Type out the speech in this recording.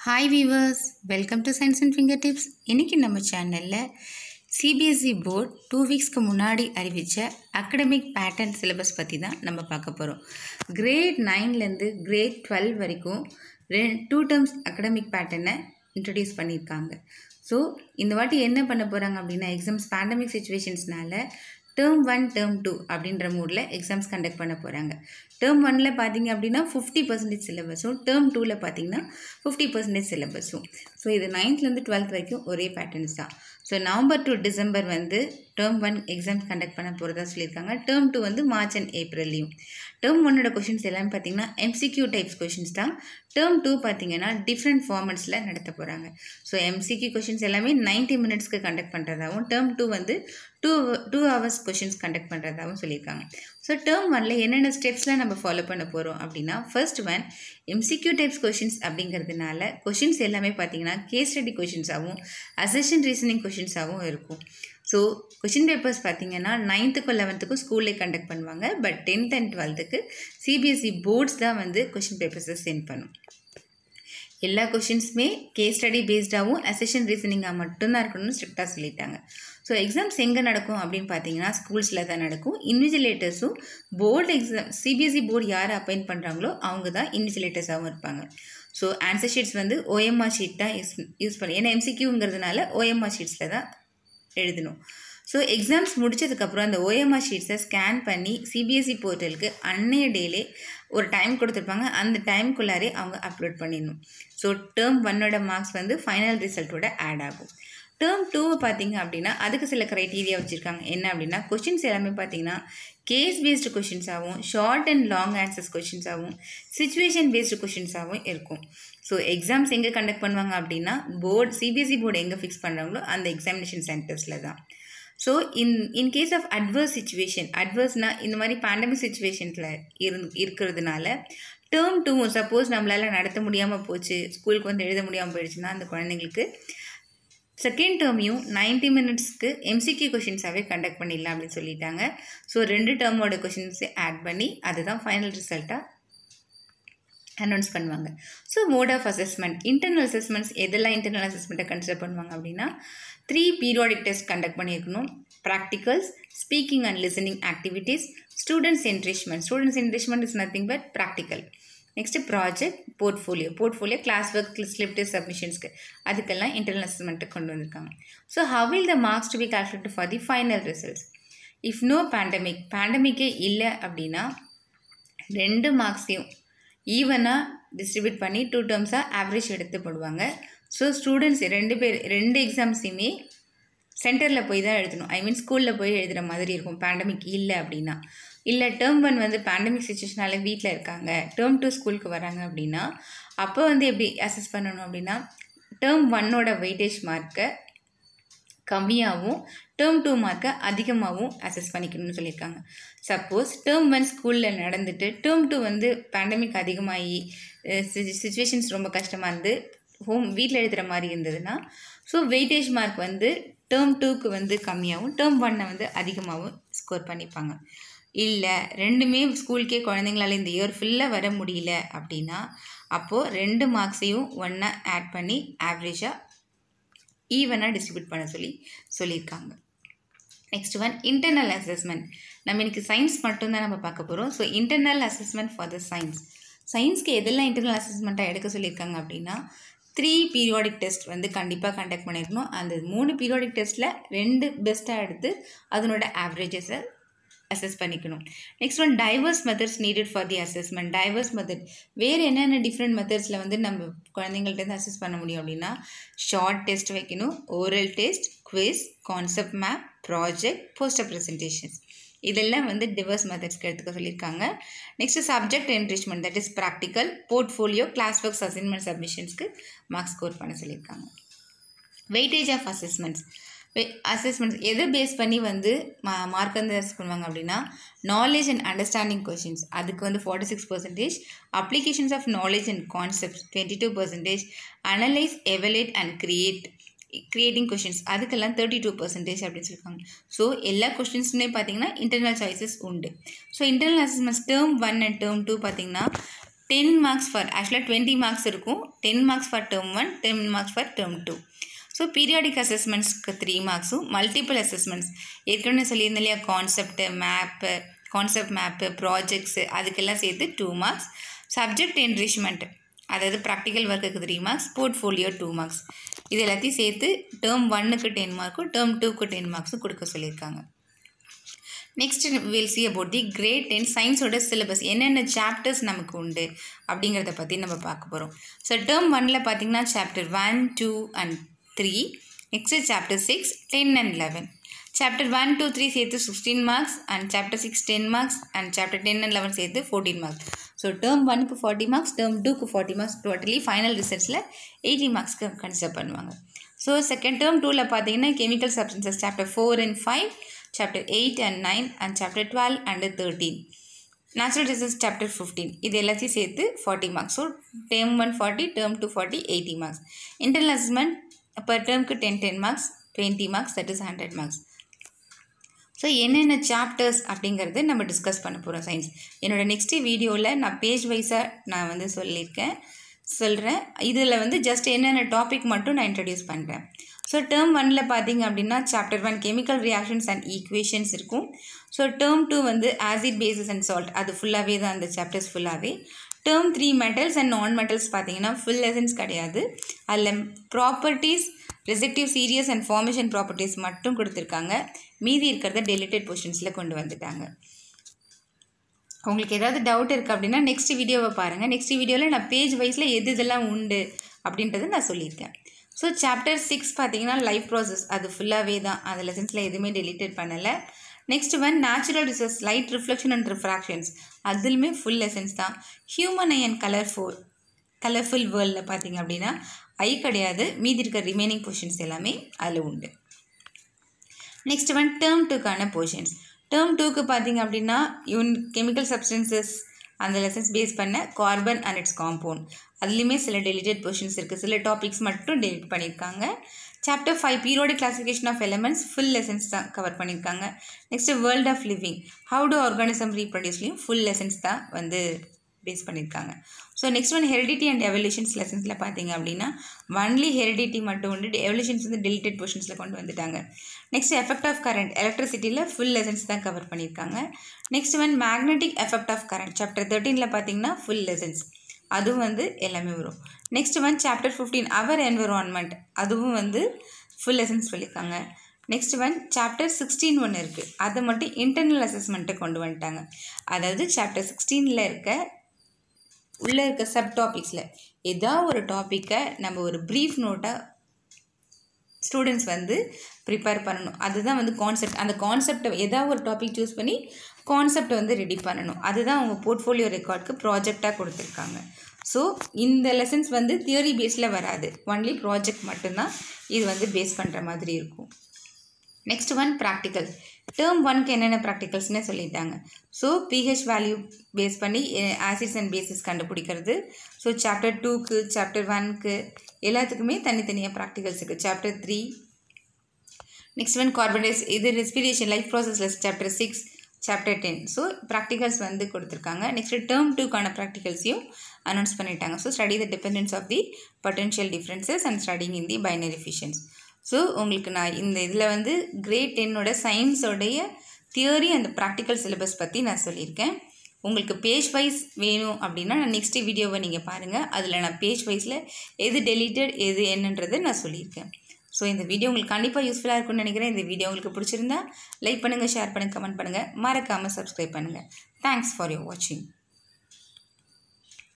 hi viewers welcome to science and finger tips இன்றைக்கி நம்ம சேனலில் சிபிஎஸ்சி போர்ட் டூ வீக்ஸ்க்கு முன்னாடி அறிவித்த அகடமிக் பேட்டர்ன் சிலபஸ் பற்றி தான் நம்ம பார்க்க போகிறோம் கிரேட் நைன்லேருந்து கிரேட் டுவெல் வரைக்கும் ரெ டூ டேர்ம்ஸ் அகடமிக் பேட்டர்னை இன்ட்ரடியூஸ் பண்ணியிருக்காங்க ஸோ இந்த வாட்டி என்ன பண்ண போகிறாங்க அப்படின்னா எக்ஸாம்ஸ் பேண்டமிக் சுச்சுவேஷன்ஸ்னால டேர்ம் ஒன் டேர்ம் டூ அப்படின்ற மூடில் எக்ஸாம்ஸ் கண்டக்ட் பண்ண போகிறாங்க டேர்ம் ஒனில் பார்த்தீங்க அப்படின்னா ஃபிஃப்டி பர்சன்டேஜ் சிலபஸும் டேர்ம் டூவில் பார்த்தீங்கன்னா ஃபிஃப்டி பர்சன்டேஜ் சிலபஸும் ஸோ இது நைன்த்லேருந்து டுவெல்த் வரைக்கும் ஒரே பேட்டர்ன்ஸ் தான் ஸோ நவம்பர் டு டிசம்பர் வந்து டேர்ம் ஒன் எக்ஸாம்ஸ் கண்டக்ட் பண்ண போகிறதா சொல்லியிருக்காங்க டேர்ம் டூ வந்து மார்ச் அண்ட் ஏப்ரல்லையும் டேர்ம் ஒன்னோட கொஷின்ஸ் எல்லாமே பார்த்தீங்கன்னா எம்சிக்யூ டைப்ஸ் கொஷின்ஸ் தான் டேர்ம் டூ பார்த்தீங்கன்னா டிஃப்ரெண்ட் ஃபார்மெட்ஸில் நடத்த போகிறாங்க ஸோ எம்சிக்யூ கொஷின்ஸ் எல்லாமே நைன்ட்டி மினிட்ஸ்க்கு கண்டக்ட் பண்ணுறதாகவும் டேர்ம் டூ வந்து two two hours questions conduct பண்ணுறதாகவும் சொல்லியிருக்காங்க ஸோ டேர்ம் ஒனில் என்னென்ன ஸ்டெப்ஸ்லாம் நம்ம ஃபாலோ பண்ண போகிறோம் அப்படின்னா first one MCQ types questions அப்படிங்கிறதுனால கொஷின்ஸ் எல்லாமே பார்த்தீங்கன்னா கேஸ் ஸ்டடி கொஷின்ஸாகவும் அசஷன் ரீசனிங் கொஷின்ஸாகவும் இருக்கும் ஸோ கொஷின் பேப்பர்ஸ் பார்த்தீங்கன்னா நைன்த்துக்கும் லெவன்த்துக்கும் ஸ்கூல்லே கண்டக்ட் பண்ணுவாங்க பட் டென்த் அண்ட் டுவெல்த்துக்கு சிபிஎஸ்சி போர்ட்ஸ் தான் வந்து கொஷின் பேப்பர்ஸை சென்ட் பண்ணும் எல்லா கொஷின்ஸுமே கேஸ் ஸ்டடி பேஸ்டாகவும் அசஷன் ரீசனிங்காக மட்டும்தான் இருக்கணும்னு ஸ்ட்ரிக்டாக சொல்லிட்டாங்க ஸோ எக்ஸாம்ஸ் எங்கே நடக்கும் அப்படின்னு பார்த்தீங்கன்னா ஸ்கூல்ஸில் தான் நடக்கும் இன்விஜிலேட்டர்ஸும் போர்டு எக்ஸாம் சிபிஎஸ்சி போர்டு யார் அப்பாயிண்ட் பண்ணுறாங்களோ அவங்க தான் இன்விஜிலேட்டர்ஸாகவும் இருப்பாங்க ஸோ ஆன்சர் ஷீட்ஸ் வந்து ஓஎம்ஆர் ஷீட் தான் யூஸ் யூஸ் பண்ணி ஏன்னா எம்சிக்யூங்கிறதுனால ஓஎம்ஆர் ஷீட்ஸில் தான் எழுதணும் ஸோ எக்ஸாம்ஸ் முடிச்சதுக்கப்புறம் அந்த ஓஎம்ஆர் ஷீட்ஸை ஸ்கேன் பண்ணி சிபிஎஸ்சி போர்ட்டலுக்கு அன்னைய டேலே ஒரு டைம் கொடுத்துருப்பாங்க அந்த டைம்குள்ளாரே அவங்க அப்லோட் பண்ணிடணும் ஸோ டேர்ம் ஒன்னோட மார்க்ஸ் வந்து ஃபைனல் ரிசல்ட்டோட ஆட் ஆகும் டேர்ம் டூவை பார்த்தீங்க அப்படின்னா அதுக்கு சில க்ரைட்டீரியா வச்சுருக்காங்க என்ன அப்படின்னா கொஷின்ஸ் எல்லாமே பார்த்தீங்கன்னா கேஸ் பேஸ்டு கொஷின்ஸாகவும் ஷார்ட் அண்ட் லாங் ஆன்சர்ஸ் கொஷின்ஸாகவும் சுச்சுவேஷன் பேஸ்டு கொஷின்ஸாகவும் இருக்கும் ஸோ எக்ஸாம்ஸ் எங்கே கண்டக்ட் பண்ணுவாங்க அப்படின்னா போர்டு சிபிஎஸ்சி போர்டு எங்கே ஃபிக்ஸ் பண்ணுறாங்களோ அந்த எக்ஸாமினேஷன் சென்டர்ஸில் தான் so in in case of adverse situation அட்வர்ஸ்னால் இந்த மாதிரி பேண்டமிக் சுச்சுவேஷன்ஸில் இருந் இருக்கிறதுனால டேர்ம் டூவும் சப்போஸ் நம்மளால் நடத்த முடியாமல் போச்சு ஸ்கூலுக்கு வந்து எழுத முடியாமல் போயிடுச்சுன்னா அந்த குழந்தைங்களுக்கு செகண்ட் டேர்மையும் நைன்ட்டி மினிட்ஸ்க்கு எம்சிக்யூ கொஷின்ஸாகவே கண்டக்ட் பண்ணிடலாம் அப்படின்னு சொல்லிட்டாங்க ஸோ ரெண்டு டேர்மோட கொஷின்ஸை ஆட் பண்ணி அதுதான் ஃபைனல் ரிசல்ட்டாக அனௌன்ஸ் பண்ணுவாங்க so mode of assessment internal assessments எதெல்லாம் இன்டர்னல் அசஸ்மெண்ட்டை கன்சிடர் பண்ணுவாங்க அப்படின்னா த்ரீ பீரியாடிக் டெஸ்ட் கண்டக்ட் பண்ணியிருக்கணும் practicals speaking and listening activities students enrichment students enrichment is nothing but practical next project portfolio portfolio class work slip test சப்மிஷன்ஸ்க்கு அதுக்கெல்லாம் internal assessment கொண்டு வந்திருக்காங்க so how will the marks to be calculate for the final results if no pandemic பேண்டமிக்கே இல்லை அப்படின்னா ரெண்டு மார்க்ஸையும் ஈவனாக distribute பண்ணி டூ டேர்ம்ஸாக ஆவரேஜ் எடுத்து போடுவாங்க ஸோ ஸ்டூடெண்ட்ஸ் ரெண்டு பேர் ரெண்டு எக்ஸாம்ஸையுமே சென்டரில் போய் தான் எழுதணும் ஐ மீன் ஸ்கூலில் போய் எழுதுகிற மாதிரி இருக்கும் பேண்டமிக் இல்லை அப்படின்னா இல்லை டேர்ம் ஒன் வந்து பேண்டமிக் சுச்சுவேஷனால வீட்டில் இருக்காங்க டேர்ம் டூ ஸ்கூலுக்கு வராங்க அப்படின்னா அப்போ வந்து எப்படி அசஸ் பண்ணணும் அப்படின்னா டேர்ம் ஒன்னோட வெயிட்டேஜ் மார்க்கை கம்மியாகவும் டேர்ம் டூ மார்க்கை அதிகமாகவும் அசஸ் பண்ணிக்கணும்னு சொல்லியிருக்காங்க சப்போஸ் டேர்ம் ஒன் ஸ்கூலில் நடந்துட்டு டேர்ம் டூ வந்து பேண்டமிக் அதிகமாகி சுச்சுவேஷன்ஸ் ரொம்ப கஷ்டமாக இருந்து ஹோம் வீட்டில் எழுதுகிற மாதிரி இருந்ததுன்னா ஸோ வெயிட்டேஜ் மார்க் வந்து டேர்ம் டூக்கு வந்து கம்மியாகவும் டேர்ம் ஒன்னை வந்து அதிகமாகவும் ஸ்கோர் பண்ணிப்பாங்க இல்லை ரெண்டுமே ஸ்கூலுக்கே குழந்தைங்களால இந்த இயர் ஃபுல்லாக வர முடியல அப்படின்னா அப்போது ரெண்டு மார்க்ஸையும் ஒன்றா ஆட் பண்ணி ஆவரேஜாக ஈவனாக டிஸ்ட்ரிபியூட் பண்ண சொல்லி சொல்லியிருக்காங்க நெக்ஸ்ட் ஒன் இன்டர்னல் அசஸ்மெண்ட் நம்ம இன்றைக்கி சயின்ஸ் மட்டும்தான் நம்ம பார்க்க போகிறோம் so internal assessment for the science சயின்ஸ்க்கு எதெல்லாம் இன்டர்னல் அசஸ்மெண்ட்டாக எடுக்க சொல்லியிருக்காங்க அப்படின்னா த்ரீ பீரியாடிக் டெஸ்ட் வந்து கண்டிப்பாக கண்டக்ட் பண்ணியிருக்கணும் அந்த மூணு பீரியாடிக் டெஸ்ட்டில் ரெண்டு பெஸ்ட்டாக எடுத்து அதனோட ஆவரேஜஸை அசஸ் பண்ணிக்கணும் next one diverse methods needed for the assessment diverse method வேறு என்னென்ன டிஃப்ரெண்ட் மெத்தட்ஸில் வந்து நம்ம குழந்தைங்கள்ட்ட அசஸ் பண்ண முடியும் அப்படின்னா ஷார்ட் டெஸ்ட் வைக்கணும் oral test quiz concept map project poster presentations இதெல்லாம் வந்து டிவர்ஸ் மெத்தட்ஸ்க்கு எடுத்துக்க சொல்லியிருக்காங்க next subject enrichment that is practical portfolio class works assignment சப்மிஷன்ஸ்க்கு மார்க்ஸ் ஸ்கோர் பண்ண சொல்லியிருக்காங்க வெயிட்டேஜ் ஆஃப் அசஸ்மெண்ட்ஸ் அசஸ்மெண்ட்ஸ் எதை பேஸ் பண்ணி வந்து மா மார்க் வந்து அசஸ் பண்ணுவாங்க அப்படின்னா நாலேஜ் அண்ட் அண்டர்ஸ்டாண்டிங் கொஷின்ஸ் அதுக்கு வந்து forty six percentage applications of knowledge and concepts twenty two percentage analyse evaluate and create creating questions அதுக்கெல்லாம் தேர்ட்டி டூ பர்சன்டேஜ் அப்படின்னு சொல்லியிருக்காங்க ஸோ எல்லா கொஷின்ஸுமே பார்த்தீங்கன்னா இன்டர்னல் சாய்ஸஸ் உண்டு so internal assessments term one and term two பார்த்தீங்கன்னா ten marks for ஆக்சுவலாக twenty marks இருக்கும் ten marks for term one ten marks for term two so periodic அசஸ்மெண்ட்ஸ்க்கு த்ரீ மார்க்ஸும் மல்டிபிள் அசஸ்மெண்ட்ஸ் ஏற்கனவே சொல்லியிருந்தேன் இல்லையா concept map concept map projects அதுக்கெல்லாம் சேர்த்து டூ மார்க்ஸ் சப்ஜெக்ட் என்ரிச்மெண்ட் அதாவது ப்ராக்டிக்கல் ஒர்க்குக்கு three marks portfolio two marks இது எல்லாத்தையும் சேர்த்து டேர்ம் ஒன்னுக்கு டென் மார்க்கும் டேர்ம் டூக்கு டென் மார்க்ஸும் கொடுக்க சொல்லியிருக்காங்க next will see about the grade ten சயின்ஸோட சிலபஸ் என்னென்ன சாப்டர்ஸ் நமக்கு உண்டு அப்படிங்கிறத பற்றி நம்ம பார்க்க போகிறோம் ஸோ டேர்ம் ஒனில் பார்த்தீங்கன்னா chapter one two and three next chapter six ten and eleven chapter one two three சேர்த்து sixteen marks and chapter six ten marks and chapter ten and eleven சேர்த்து ஃபோர்டீன் மார்க்ஸ் ஸோ டேர்ம் ஒனுக்கு forty marks term டூக்கு forty marks totally final ரிசல்ட்ஸில் eighty மார்க்ஸ்க்கு consider பண்ணுவாங்க so second term டூவில் பார்த்தீங்கன்னா chemical substances chapter four and five chapter eight and nine and chapter twelve and thirteen natural disease chapter fifteen இது எல்லாத்தையும் சேர்த்து forty marks so term one forty term two forty eighty marks internal assessment per டேர்ம்க்கு ten ten marks twenty marks that is hundred marks so என்னென்ன chapters அப்படிங்கிறது நம்ம discuss பண்ண போகிறோம் science என்னோடய நெக்ஸ்ட் வீடியோவில் நான் பேஜ் வைஸாக நான் வந்து சொல்லியிருக்கேன் சொல்கிறேன் இதில் வந்து ஜஸ்ட் என்னென்ன டாபிக் மட்டும் நான் இன்ட்ரடியூஸ் பண்ணுறேன் ஸோ டேர்ம் ஒனில் பார்த்தீங்க அப்படின்னா chapter one chemical reactions and equations இருக்கும் ஸோ டேர்ம் டூ வந்து ஆசிட் பேசஸ் அண்ட் சால்ட் அது ஃபுல்லாகவே தான் அந்த சாப்டர்ஸ் ஃபுல்லாகவே term three metals and non metals பார்த்தீங்கன்னா ஃபுல் லெசன்ஸ் கிடையாது அதில் properties respective series and formation properties மட்டும் கொடுத்துருக்காங்க மீதி இருக்கிறத டெலிட்டட் பொசிஷன்ஸில் கொண்டு வந்துட்டாங்க உங்களுக்கு ஏதாவது டவுட் இருக்குது அப்படின்னா நெக்ஸ்ட் வீடியோவை பாருங்கள் நெக்ஸ்ட் வீடியோவில் நான் பேஜ் வைஸில் எது இதெல்லாம் உண்டு அப்படின்றத நான் சொல்லியிருக்கேன் ஸோ சாப்டர் சிக்ஸ் பார்த்தீங்கன்னா லைஃப் ப்ராசஸ் அது ஃபுல்லாகவே தான் அந்த லெசன்ஸில் எதுவுமே டெலிட்டட் பண்ணலை next one natural research light reflection and refractions அதுலுமே ஃபுல் லெசன்ஸ் தான் human eye and colourful colourful வேர்ல்டில் பார்த்தீங்க அப்படின்னா ஐ கிடையாது மீதி இருக்க ரிமைனிங் பொசிஷன்ஸ் எல்லாமே அதில் உண்டு நெக்ஸ்ட் ஒன் டேர்ம் டூக்கான பொசிஷன்ஸ் டேர்ம் டூக்கு பார்த்தீங்க அப்படின்னா யூன் கெமிக்கல் சப்ஸ்டன்சஸ் அந்த லெசன்ஸ் பேஸ் பண்ண கார்பன் அண்ட் இட்ஸ் காம்பவுண்ட் அதுலேயுமே சில டெலிட்டட் பொசிஷன்ஸ் இருக்குது சில டாபிக்ஸ் மட்டும் டெலிட் பண்ணியிருக்காங்க chapter five periodic classification of elements full lessons தான் கவர் பண்ணியிருக்காங்க next world of living how do organism ரீப்ரொடியூஸ்லையும் ஃபுல் லெசன்ஸ் தான் வந்து பேஸ் பண்ணியிருக்காங்க so next one heredity and evolutions லெசன்ஸில் பார்த்தீங்க அப்படின்னா ஒன்லி ஹெரிடிட்டி மட்டும் உண்டு எவல்யூஷன்ஸ் வந்து டெலிட்டட் பொசிஷன்ஸில் கொண்டு வந்துட்டாங்க நெக்ஸ்ட் எஃபெக்ட் ஆஃப் கரண்ட் எலக்ட்ரிசிட்டியில் ஃபுல் லெசன்ஸ் தான் கவர் பண்ணியிருக்காங்க next one magnetic effect of current chapter தேர்ட்டீனில் பார்த்தீங்கன்னா ஃபுல் லெசன்ஸ் அதுவும் வந்து எல்லாமே வரும் next one chapter fifteen our environment அதுவும் வந்து ஃபுல் லெசன்ஸ் சொல்லியிருக்காங்க நெக்ஸ்ட் ஒன் சாப்டர் சிக்ஸ்டீன் ஒன்று இருக்குது அதை மட்டும் இன்டர்னல் அசஸ்மெண்ட்டை கொண்டு வந்துட்டாங்க அதாவது சாப்டர் சிக்ஸ்டீனில் இருக்க உள்ளே இருக்க சப் டாபிக்ஸில் ஏதாவது ஒரு டாப்பிக்கை நம்ம ஒரு ப்ரீஃப் நோட்டாக ஸ்டூடெண்ட்ஸ் வந்து ப்ரிப்பேர் பண்ணணும் அதுதான் வந்து கான்செப்ட் அந்த கான்செப்டை ஏதாவது ஒரு டாபிக் சூஸ் பண்ணி கான்செப்டை வந்து ரெடி பண்ணணும் அதுதான் அவங்க போர்ட்ஃபோலியோ ரெக்கார்டுக்கு ப்ராஜெக்டாக கொடுத்துருக்காங்க ஸோ இந்த லெசன்ஸ் வந்து தியரி பேஸில் வராது ஒன்லி ப்ராஜெக்ட் மட்டும்தான் இது வந்து பேஸ் பண்ணுற மாதிரி இருக்கும் நெக்ஸ்ட் ஒன் ப்ராக்டிக்கல் டேர்ம் ஒன்க்கு என்னென்ன ப்ராக்டிகல்ஸ்னு சொல்லிட்டாங்க ஸோ பிஹெச் வேல்யூ பேஸ் பண்ணி ஆசிட்ஸ் அண்ட் பேசிஸ் கண்டுபிடிக்கிறது ஸோ சாப்டர் டூக்கு சாப்டர் ஒன்க்கு எல்லாத்துக்குமே தனித்தனியாக ப்ராக்டிகல்ஸ் இருக்குது chapter three next one carbon dioxide இது ரெஸ்பிரேஷன் லைஃப் ப்ராசஸில் chapter six chapter ten so practicals வந்து கொடுத்துருக்காங்க நெக்ஸ்ட் டேர்ம் டூக்கான ப்ராக்டிகல்ஸையும் அனௌன்ஸ் பண்ணிட்டாங்க so study the dependence of the potential differences and studying in the binary fissions so உங்களுக்கு நான் இந்த இதில் வந்து கிரேட் டென்னோட சயின்ஸோடைய தியரி அந்த ப்ராக்டிக்கல் சிலபஸ் பற்றி நான் சொல்லியிருக்கேன் உங்களுக்கு பேஜ் வைஸ் வேணும் அப்படின்னா நான் நெக்ஸ்ட் வீடியோவை நீங்கள் பாருங்கள் அதில் நான் பேஜ் வைஸில் எது டெலிட்டட் எது என்னன்றதை நான் சொல்லியிருக்கேன் ஸோ இந்த வீடியோ உங்களுக்கு கண்டிப்பாக யூஸ்ஃபுல்லாக இருக்கும்னு நினைக்கிறேன் இந்த வீடியோ உங்களுக்கு பிடிச்சிருந்தா லைக் பண்ணுங்கள் ஷேர் பண்ணுங்கள் கமெண்ட் பண்ணுங்கள் மறக்காமல் சப்ஸ்கிரைப் பண்ணுங்கள் தேங்க்ஸ் ஃபார் யோர் வாட்சிங்